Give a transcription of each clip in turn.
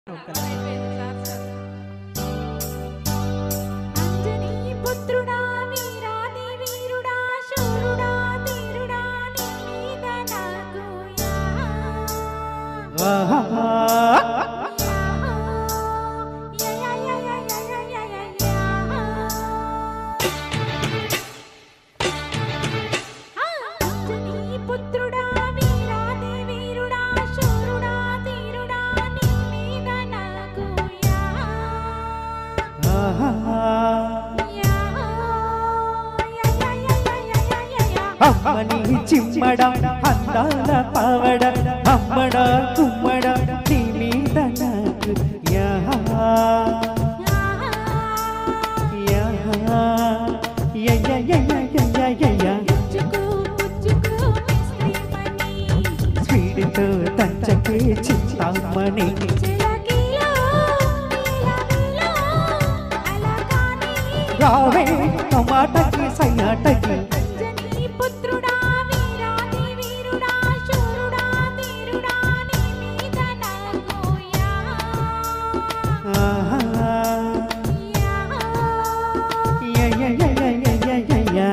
అంజనీ పుత్రుడా వీరాది వీరుడా శూరుడా ధీరుడా నీ మీద నాకు యా ఆహా. యా యా యా యా యా యా యా యా అంజనీ పుత్రుడా వీరాది వీరుడా శూరుడా ధీరుడా నీ మీద నాకు యా ఆహా. యా యా యా యా యా యా యా యా అమ్మని చిమ్మడ అందాల పావడ అమ్మడ కుమ్మడ నీ మీద నాకు యా యా యా యా యా యా యా యా యా పుచ్చుకు పుచ్చుకు మిస్త్రీమణి స్వీడుతో తంచకే చింతామణి చిలకిలో నీలమిలో అలకాని రావే టమాటకి సయ్యాటకి అంజనీ పుత్రుడా వీరాది వీరుడా శూరుడా ధీరుడా నీ మీద నాకు యా ఆహా. యా యా యా యా యా యా యా యా యా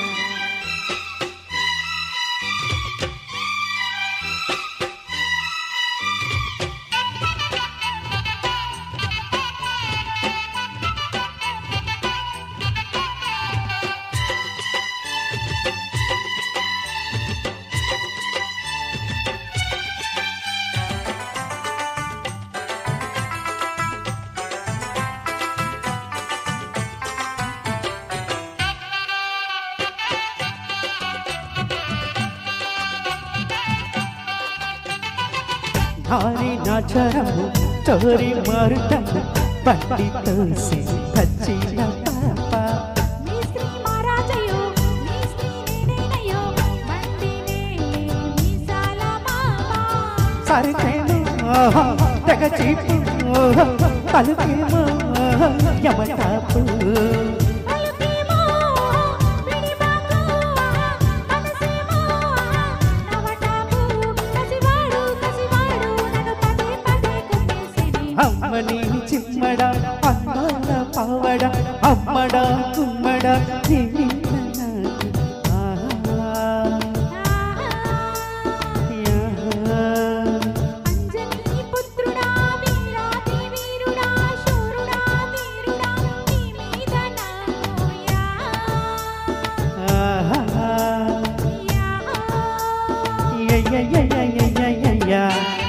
ధారి నాచరము చోరి మారుటము బండి తోసి తచ్చిన పాప నీ శ్రీ మహారాజయో నీ శ్రీ నేనేనయో మందినే మీసాల మామ సరితేను తెగ చీపు పలుకేమో యమటాపు పలుకేమో విడిబాకు మనసేమో నవటాపు కసివాడు కసివాడు నన్ను పదే పదే కొట్టేసిని అమ్మని చిమ్మడ అమ్మాల పావడ అమ్మడ కుమ్మడ నీ మీద నాకు ఆహా. యా. అంజనీ పుత్రుడా వీరాది వీరుడా శూరుడా ధీరుడా నీ మీద నాకు యా ఆహా. యా యా యా యా యా యా యా యా యా.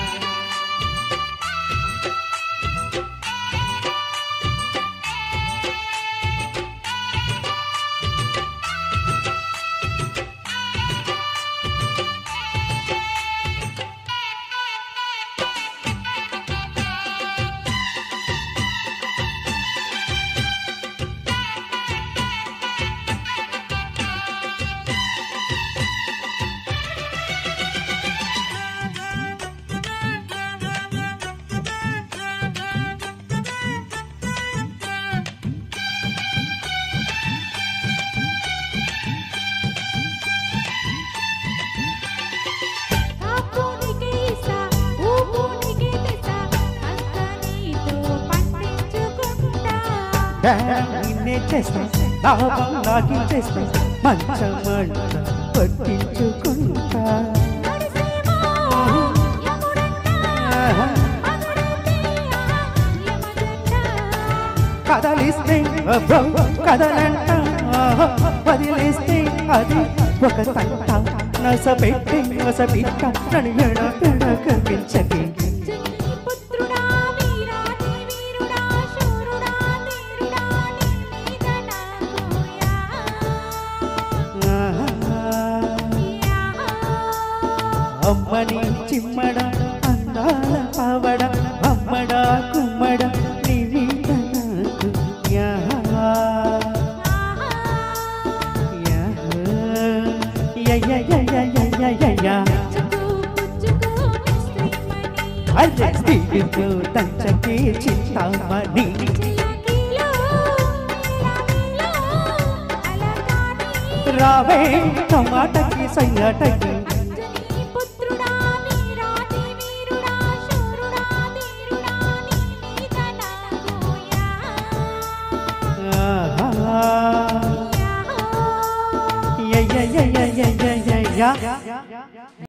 తాపునికే ఇసా ఊపునికే తెసా అంత నీతో పండించుకుంటా నిన్నే చేస్తా లాభం నాకి చేస్తా మంచమంట పట్టించుకుంటా నడిసేమో యముడంట మగుడంటే యమదండ కదలిస్తే అబ్బో, కదలంట వదిలేస్తే అది ఒక తంట నస పెట్టి నస పిట్ట నన్ను ఎడ ఎడ కనిపించకి అంజనీ పుత్రుడా వీరాది వీరుడా శూరుడా ధీరుడా నీ మీద నాకు యా యా అమ్మని చిమ్మడ అందాల పావడ అమ్మడ కుమ్మడ నీ మీద నాకు యా యా యా యా యా యా యా యా యా యా పుచ్చుకు పుచ్చుకు మిస్త్రీమణి అరే స్పీడ్తో తంచకే చింతామణి చిలకిలో నీలమిలో అలకాని రావే టమాటకి సయ్యాటకి అంజనీ పుత్రుడా వీరాది వీరుడా శూరుడా ధీరుడా నీ యా యా యా యా యా యా